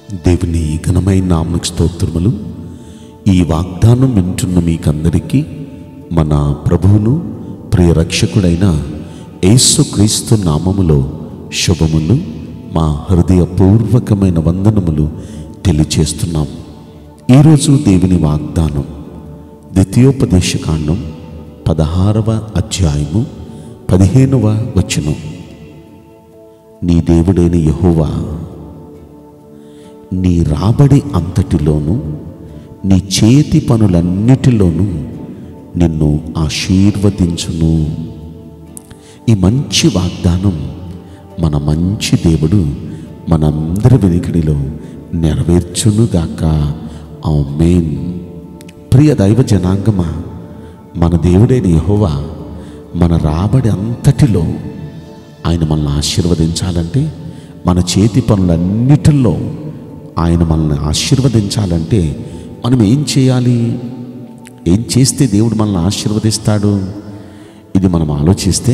దేవుని ఘనమైన నామకు స్తోత్రములు ఈ వాగ్దానం వింటున్న మీకందరికీ మన ప్రభువును ప్రియ రక్షకుడైన యేసుక్రీస్తు నామములో శుభములు మా హృదయపూర్వకమైన వందనములు తెలియచేస్తున్నాం ఈరోజు దేవుని వాగ్దానం ద్వితీయోపదేశకాండం పదహారవ అధ్యాయము పదిహేనవ వచనం నీ దేవుడైన యెహోవా నీ రాబడి అంతటిలోనూ నీ చేతి పనులన్నిటిలోనూ నిన్ను ఆశీర్వదించును ఈ మంచి వాగ్దానం మన మంచి దేవుడు మనందరి వెనుకడిలో నెరవేర్చునుగాక ఆమేన్ ప్రియ దైవ జనాంగమా మన దేవుడైన యెహోవా మన రాబడి అంతటిలో ఆయన మనల్ని ఆశీర్వదించాలంటే మన చేతి పనులన్నిటిలో ఆయన మనల్ని ఆశీర్వదించాలంటే మనం ఏం చేయాలి ఏం చేస్తే దేవుడు మనల్ని ఆశీర్వదిస్తాడు ఇది మనం ఆలోచిస్తే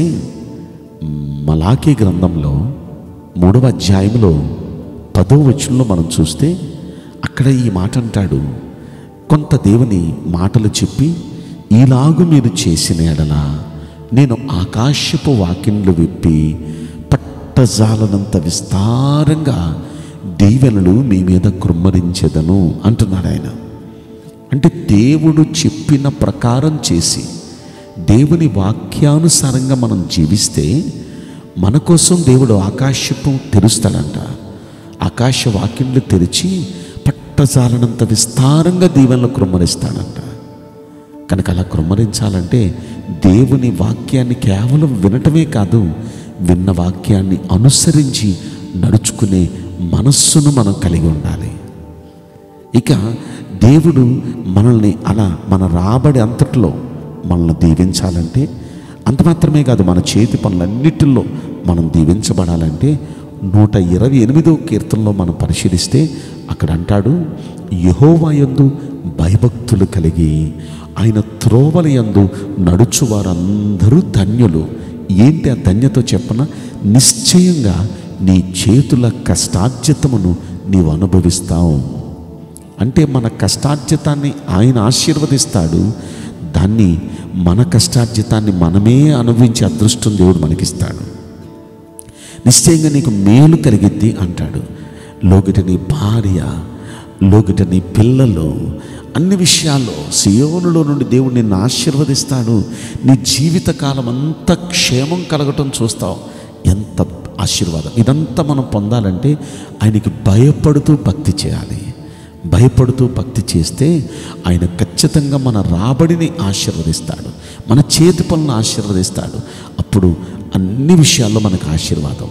మలాఖీ గ్రంథంలో మూడవ అధ్యాయంలో పదో వచనంలో మనం చూస్తే అక్కడ ఈ మాట అంటాడు కొంత దేవుని మాటలు చెప్పి ఈలాగు మీరు చేసిన ఎడల నేను ఆకాశపు వాకిన్లు విప్పి పట్టజాలనంత విస్తారంగా దీవెనలు మీ మీద కృమ్మరించెదను అంటున్నాడు ఆయన అంటే దేవుడు చెప్పిన ప్రకారం చేసి దేవుని వాక్యానుసారంగా మనం జీవిస్తే మన కోసం దేవుడు ఆకాశపు తెరుస్తాడంట ఆకాశ వాక్యంలు తెరిచి పట్టజాలనంత విస్తారంగా దీవెనలు కృమ్మరిస్తాడంట కనుక అలా కృమ్మరించాలంటే దేవుని వాక్యాన్ని కేవలం వినటమే కాదు విన్న వాక్యాన్ని అనుసరించి నడుచుకునే మనస్సును మనం కలిగి ఉండాలి ఇక దేవుడు మనల్ని అలా మన రాబడి అంతట్లో మనల్ని దీవించాలంటే అంత మాత్రమే కాదు మన చేతి పనులన్నిటిలో మనం దీవించబడాలంటే నూట ఇరవై ఎనిమిదో కీర్తనలో మనం పరిశీలిస్తే అక్కడ అంటాడు యహోవాయందు భయభక్తులు కలిగి ఆయన త్రోవల యందు నడుచు వారందరూ ధన్యులు ఏంటి ఆ ధన్యతో చెప్పన నిశ్చయంగా నీ చేతుల కష్టార్జితమును నీవు అనుభవిస్తావు అంటే మన కష్టార్జితాన్ని ఆయన ఆశీర్వదిస్తాడు దాన్ని మన కష్టార్జితాన్ని మనమే అనుభవించే అదృష్టం దేవుడు మనకిస్తాడు నిశ్చయంగా నీకు మేలు కలిగిద్ది అంటాడు లోగిట నీ భార్య లోగిట నీ పిల్లలు అన్ని విషయాల్లో సియోనులో నుండి దేవుడు నిన్ను ఆశీర్వదిస్తాడు నీ జీవితకాలం అంతా క్షేమం కలగటం చూస్తావు ఎంత ఆశీర్వాదం ఇదంతా మనం పొందాలంటే ఆయనకి భయపడుతూ భక్తి చేయాలి భయపడుతూ భక్తి చేస్తే ఆయన ఖచ్చితంగా మన రాబడిని ఆశీర్వదిస్తాడు మన చేతి పనులను ఆశీర్వదిస్తాడు అప్పుడు అన్ని విషయాల్లో మనకు ఆశీర్వాదం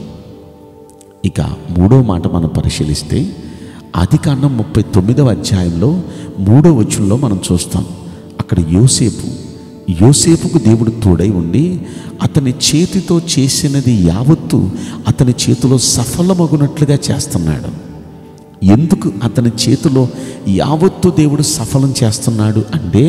ఇక మూడో మాట మనం పరిశీలిస్తే ఆది కాండం ముప్పై తొమ్మిదవ అధ్యాయంలో మూడో వచనంలో మనం చూస్తాం అక్కడ యోసేపు యోసేపుకు దేవుడు తోడై ఉండి అతని చేతితో చేసినది యావత్తు అతని చేతిలో సఫలమగునట్లుగా చేస్తున్నాడు ఎందుకు అతని చేతిలో యావత్తు దేవుడు సఫలం చేస్తున్నాడు అంటే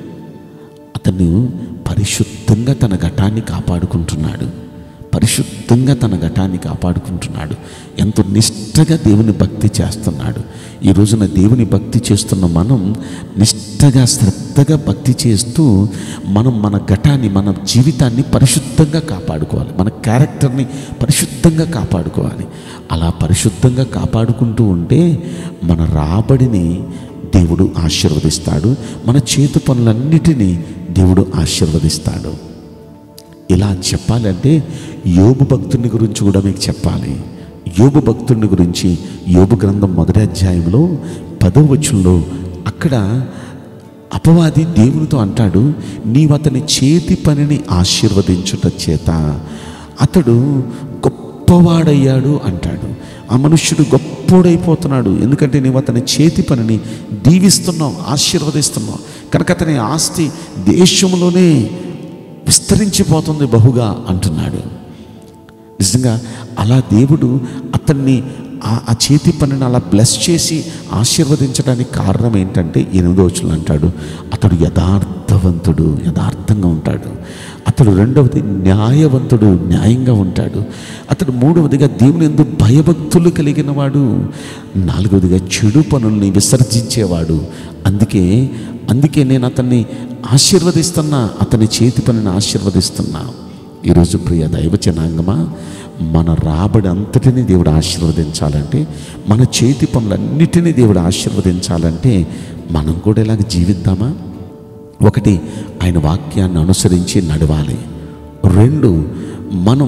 అతను పరిశుద్ధంగా తన ఘటాన్ని కాపాడుకుంటున్నాడు పరిశుద్ధంగా తన ఘటాన్ని కాపాడుకుంటున్నాడు ఎంతో నిష్టగా దేవుని భక్తి చేస్తున్నాడు ఈ రోజున దేవుని భక్తి చేస్తున్న మనం నిష్టగా శ్రద్ధగా భక్తి చేస్తూ మనం మన ఘటాన్ని మన జీవితాన్ని పరిశుద్ధంగా కాపాడుకోవాలి మన క్యారెక్టర్ని పరిశుద్ధంగా కాపాడుకోవాలి అలా పరిశుద్ధంగా కాపాడుకుంటూ ఉంటే మన రాబడిని దేవుడు ఆశీర్వదిస్తాడు మన చేతు పనులన్నిటినీ దేవుడు ఆశీర్వదిస్తాడు ఇలా చెప్పాలంటే యోబు భక్తుని గురించి కూడా మీకు చెప్పాలి యోబు భక్తుని గురించి యోబు గ్రంథం మొదటి అధ్యాయంలో పదవ వచనంలో అక్కడ అపవాది దేవునితో అంటాడు నీవు అతని చేతి పనిని ఆశీర్వదించుట చేత అతడు గొప్పవాడయ్యాడు అంటాడు ఆ మనుష్యుడు గొప్పోడైపోతున్నాడు ఎందుకంటే నీవు అతని చేతి పనిని దీవిస్తున్నావు ఆశీర్వదిస్తున్నావు కనుక అతని ఆస్తి దేశంలోనే విస్తరించిపోతుంది బహుగా అంటున్నాడు నిజంగా అలా దేవుడు అతన్ని ఆ- ఆ చేతి పనిని అలా బ్లెస్ చేసి ఆశీర్వదించడానికి కారణం ఏంటంటే ఎనిమిదో వచ్చిన అంటాడు అతడు యథార్థవంతుడు యథార్థంగా ఉంటాడు అతడు రెండవది న్యాయవంతుడు న్యాయంగా ఉంటాడు అతడు మూడవదిగా దేవుని ఎందు భయభక్తులు కలిగిన వాడు నాలుగవదిగా చెడు పనుల్ని విసర్జించేవాడు అందుకే అందుకే నేను అతన్ని ఆశీర్వదిస్తున్నా అతని చేతి పనిని ఆశీర్వదిస్తున్నా ఈరోజు ప్రియ దైవ జనాంగమా మన రాబడి అంతటిని దేవుడు ఆశీర్వదించాలంటే మన చేతి పనులన్నిటినీ దేవుడు ఆశీర్వదించాలంటే మనం కూడా ఇలాగ జీవిద్దామా ఒకటి ఆయన వాక్యాన్ని అనుసరించి నడవాలి రెండు మనం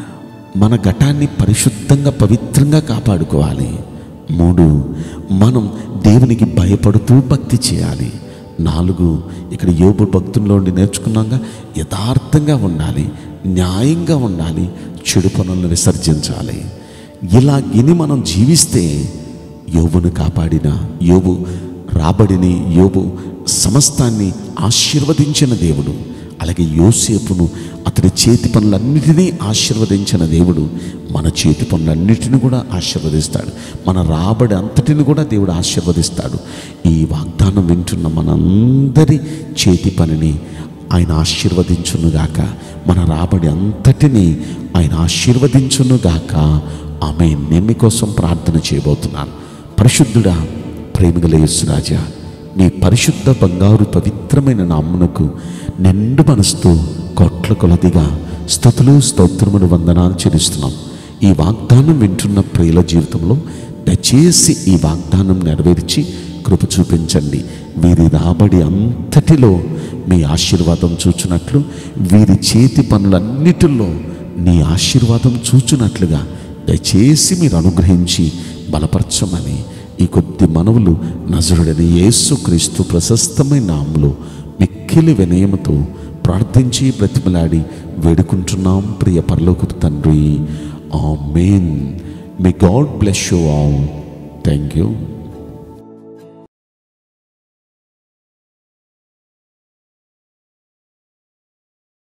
మన ఘటాన్ని పరిశుద్ధంగా పవిత్రంగా కాపాడుకోవాలి మూడు మనం దేవునికి భయపడుతూ భక్తి చేయాలి నాలుగు ఇక్కడ యోబు భక్తుల్లో ఉండి నేర్చుకున్నాక యథార్థంగా ఉండాలి న్యాయంగా ఉండాలి చెడు పనులను విసర్జించాలి ఇలా ఇని మనం జీవిస్తే యోబును కాపాడిన యోబు రాబడిని యోబు సమస్తాన్ని ఆశీర్వదించిన దేవుడు అలాగే యోసేపును అతని చేతి పనులన్నిటినీ ఆశీర్వదించిన దేవుడు మన చేతి పనులన్నిటిని కూడా ఆశీర్వదిస్తాడు మన రాబడి అంతటిని కూడా దేవుడు ఆశీర్వదిస్తాడు ఈ వాగ్దానం వింటున్న మనందరి చేతి పనిని ఆయన ఆశీర్వదించునుగాక మన రాబడి అంతటిని ఆయన ఆశీర్వదించునుగాక ఆమె నేను మీకోసం ప్రార్థన చేయబోతున్నాను పరిశుద్ధుడా ప్రేమిగల యేసురాజా నీ పరిశుద్ధ బంగారు పవిత్రమైన నామ్మునకు నిండు మనసుతో కోట్ల కొలదిగా స్థుతులు స్తోత్రములు వందనాలు చెల్లిస్తున్నాం ఈ వాగ్దానం వింటున్న ప్రియుల జీవితంలో దయచేసి ఈ వాగ్దానం నెరవేర్చి కృప చూపించండి వీరి రాబడి అంతటిలో మీ ఆశీర్వాదం చూచున్నట్లు వీరి చేతి పనులన్నిటిలో నీ ఆశీర్వాదం చూచున్నట్లుగా దయచేసి మీరు అనుగ్రహించి బలపరచమని ఈ కొద్ది మనవులు నజరుడని యేసుక్రీస్తు ప్రశస్తమైన నామలో మిక్కిలి వినయముతో ప్రార్థించి బ్రతిమలాడి వేడుకుంటున్నాం ప్రియ పరలోకు తండ్రి amen may God bless you all thank you